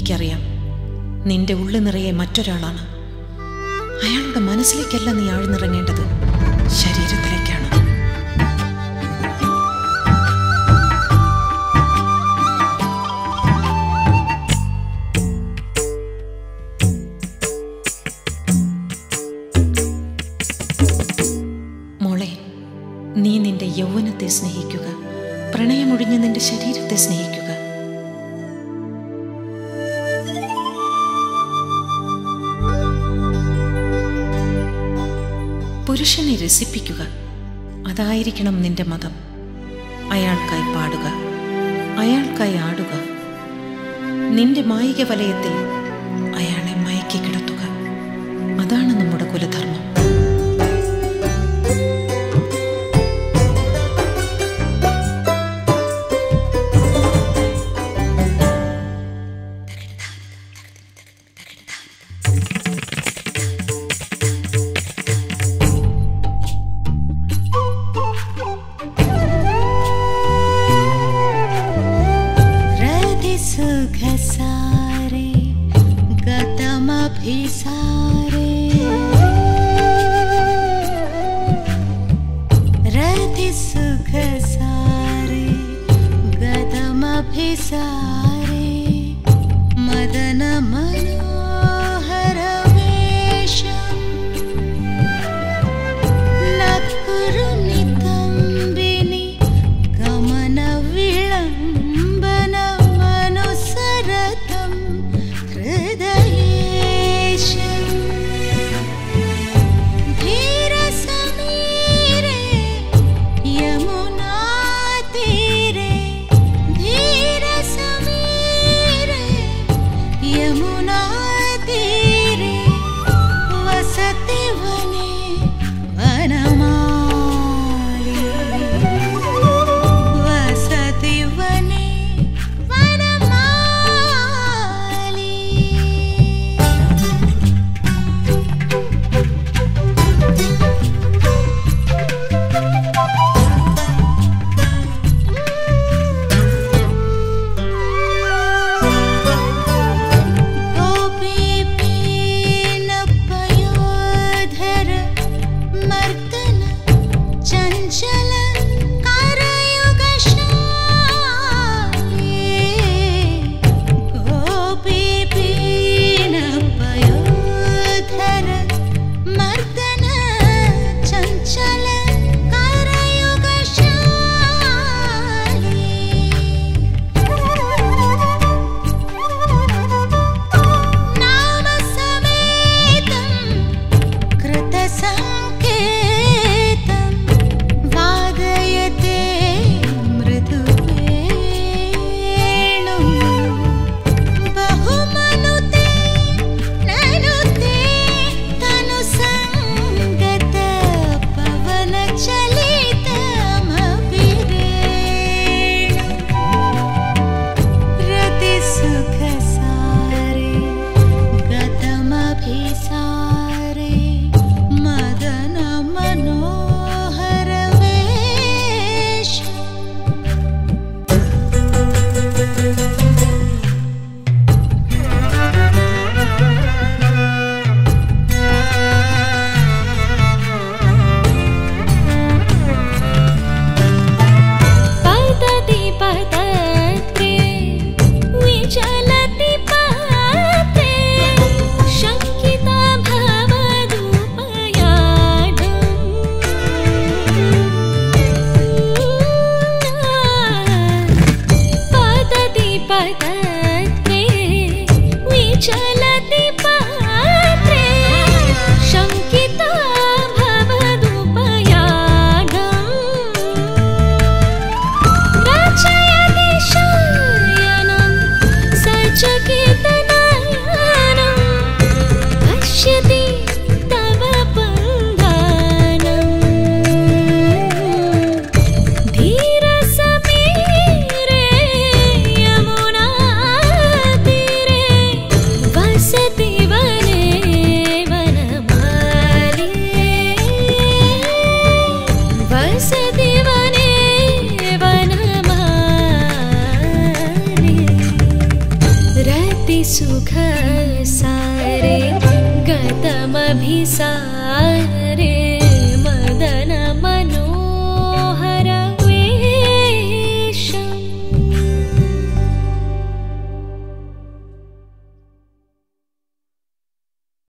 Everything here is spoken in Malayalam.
എനിക്കറിയാം നിന്റെ ഉള്ളു നിറയെ മറ്റൊരാളാണ് അയാളുടെ മനസ്സിലേക്കല്ല നീ ആഴ്ന്നിറങ്ങേണ്ടത് ശരീരത്തിലേക്കാണ് മോളെ നീ നിന്റെ യൗവനത്തെ സ്നേഹിക്കുക പ്രണയമൊഴിഞ്ഞ് നിന്റെ ശരീരത്തെ സ്നേഹിക്കുക പുരുഷനെ രസിപ്പിക്കുക അതായിരിക്കണം നിന്റെ മതം അയാൾക്കായി പാടുക അയാൾക്കായി ആടുക നിന്റെ മായിക വലയത്തിൽ അയാളെ മയക്കി കിടത്തുക അതാണ് നമ്മുടെ കുലധർമ്മം रतिसुखसारे गतमभिसारे रतिसुखसारे गतमभिसारे मदन मनोहरवेशम् नकुरुनितम्बिनि गमनविळम्बनमनुसरतं हृदयेशम् धीरसमीरे यमुनातीरे धीरसमीरे यमुनातीरे वसति वने वनमाली वसति वने वनमाली गोपीपीनपयोधर मर्दन चञ्चल करयुगशाले गोपीपीनपयोधर मर्दन चञ्चल करयुगशाले नाम समेतं कृतसङ्केतं वादयते मृदुवेणुं बहुमनुते ननुते तनुसङ्गत पवनचलितमभिरेणु रतिसुखसारे गतमभिसारे मदन मनोहरवेश पतति पतत्रे विचलति पात्रे शङ्किता भवदुपयाढम् पतति पतत्रे विचलति पात्रे शङ्किता भवदुपयाढम् रचयति शयनं सचकितनयनं पश्यति तव पङ्गानम् धीरसमीरे यमुनातीरे सुख सारे गतमभिसारे